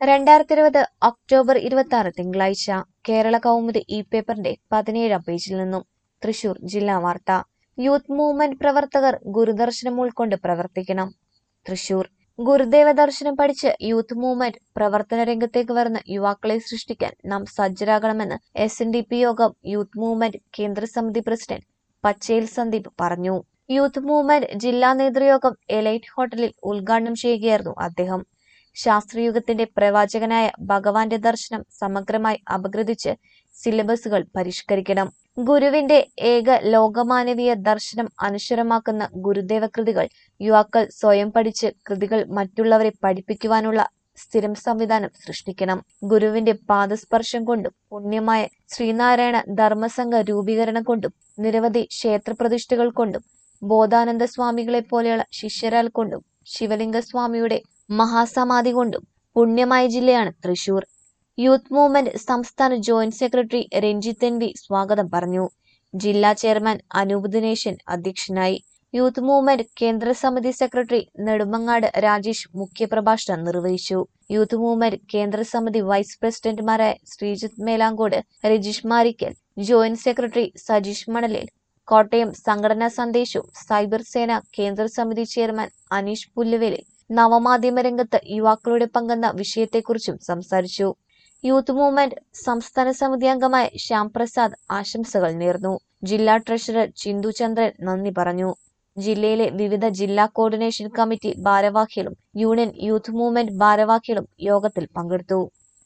രണ്ടായിരത്തി ഇരുപത് ഒക്ടോബർ ഇരുപത്തി ആറ് തിങ്കളാഴ്ച കേരള കൗമുദി ഇ പേപ്പറിന്റെ പതിനേഴാം പേജിൽ നിന്നും തൃശൂർ ജില്ലാ വാർത്ത യൂത്ത് മൂവ്മെന്റ് പ്രവർത്തകർ ഗുരുദർശനം ഉൾക്കൊണ്ട് പ്രവർത്തിക്കണം തൃശൂർ ഗുരുദേവ ദർശനം പഠിച്ച് യൂത്ത് മൂവ്മെന്റ് പ്രവർത്തന രംഗത്തേക്ക് വരുന്ന യുവാക്കളെ സൃഷ്ടിക്കാൻ നാം സജ്ജരാകണമെന്ന് S N D P Yogam youth movement കേന്ദ്ര സമിതി പ്രസിഡന്റ് പച്ചേൽ സന്ദീപ് പറഞ്ഞു യൂത്ത് മൂവ്മെന്റ് ജില്ലാ നേതൃയോഗം എലൈറ്റ് ഹോട്ടലിൽ ഉദ്ഘാടനം ചെയ്യുകയായിരുന്നു അദ്ദേഹം ശാസ്ത്രയുഗത്തിന്റെ പ്രവാചകനായ ഭഗവാന്റെ ദർശനം സമഗ്രമായി അപഗ്രഥിച്ച് സിലബസുകൾ പരിഷ്കരിക്കണം ഗുരുവിന്റെ ഏക ലോകമാനവീയ ദർശനം അനുശ്വരമാക്കുന്ന ഗുരുദേവ കൃതികൾ യുവാക്കൾ സ്വയം പഠിച്ച് കൃതികൾ മറ്റുള്ളവരെ പഠിപ്പിക്കുവാനുള്ള സ്ഥിരം സംവിധാനം സൃഷ്ടിക്കണം ഗുരുവിന്റെ പാദസ്പർശം കൊണ്ടും പുണ്യമായ ശ്രീനാരായണ ധർമ്മസംഘ രൂപീകരണം കൊണ്ടും നിരവധി ക്ഷേത്രപ്രതിഷ്ഠകൾ കൊണ്ടും ബോധാനന്ദ സ്വാമികളെ പോലെയുള്ള ശിഷ്യരാൽ കൊണ്ടും ശിവലിംഗ സ്വാമിയുടെ മഹാസമാധി കൊണ്ടും പുണ്യമായ ജില്ലയാണ് തൃശൂർ യൂത്ത് മൂവ്മെന്റ് സംസ്ഥാന joint secretary Ranjith N V സ്വാഗതം പറഞ്ഞു ജില്ലാ ചെയർമാൻ അനൂപ് ദിനേശൻ അധ്യക്ഷനായി യൂത്ത് മൂവ്മെന്റ് കേന്ദ്ര സമിതി സെക്രട്ടറി നെടുമങ്ങാട് രാജേഷ് മുഖ്യപ്രഭാഷണം നിർവഹിച്ചു യൂത്ത് മൂവ്മെന്റ് കേന്ദ്ര സമിതി വൈസ് പ്രസിഡന്റുമാരായ ശ്രീജിത്ത് മേലാങ്കോട് രജിഷ് മാരിക്കൽ ജോയിന്റ് സെക്രട്ടറി സജീഷ് മണലിൽ കോട്ടയം സംഘടനാ സന്ദേശവും സൈബർ സേന കേന്ദ്ര സമിതി ചെയർമാൻ അനീഷ് പുല്ലുവേലി നവമാധ്യമ രംഗത്ത് യുവാക്കളുടെ പങ്കെന്ന വിഷയത്തെക്കുറിച്ചും സംസാരിച്ചു യൂത്ത് മൂവ്മെന്റ് സംസ്ഥാന സമിതി അംഗമായ ശ്യാം പ്രസാദ് ആശംസകൾ നേർന്നു ജില്ലാ ട്രഷറർ ചിന്തു ചന്ദ്രൻ നന്ദി പറഞ്ഞു ജില്ലയിലെ വിവിധ ജില്ലാ കോർഡിനേഷൻ കമ്മിറ്റി ഭാരവാഹികളും യൂണിയൻ യൂത്ത് മൂവ്മെന്റ് ഭാരവാഹികളും യോഗത്തിൽ പങ്കെടുത്തു